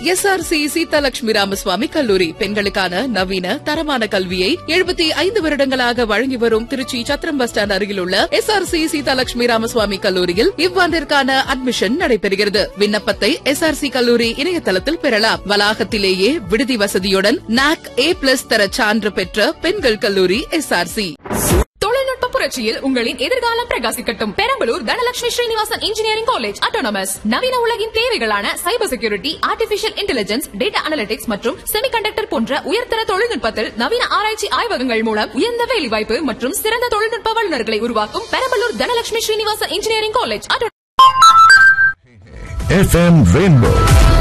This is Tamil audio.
S R C Seethalakshmi Ramaswamy கல்லூரி பெண்களுக்கான நவீன தரமான கல்வியை எழுபத்தி ஐந்து வருடங்களாக வழங்கி வரும் திருச்சி சத்திரம் பஸ் ஸ்டாண்ட் அருகில் உள்ள S R C Seethalakshmi Ramaswamy கல்லூரியில் இவ்வாண்டிற்கான அட்மிஷன் நடைபெறுகிறது விண்ணப்பத்தை எஸ் ஆர் சி கல்லூரி இணையதளத்தில் பெறலாம் வளாகத்திலேயே விடுதி வசதியுடன் நாக் ஏ பிளஸ் தர சான்று பெற்ற பெண்கள் கல்லூரி எஸ் ஆர் சி தொழில்நுட்ப புரட்சியில் உங்களின் எதிர்காலம் பிரகாசிக்கட்டும் Perambalur Dhanalakshmi Srinivasan engineering college autonomous நவீன உலகின் தேவைகளான cyber security artificial intelligence data analytics மற்றும் செமிகண்டக்டர் போன்ற உயர்தர தொழில்நுட்பத்தில் நவீன ஆராய்ச்சி ஆய்வகங்கள் மூலம் உயர்ந்த வேலைவாய்ப்பு மற்றும் சிறந்த தொழில்நுட்ப வல்லுநர்களை உருவாக்கும் Perambalur Dhanalakshmi Srinivasan engineering college FM Rainbow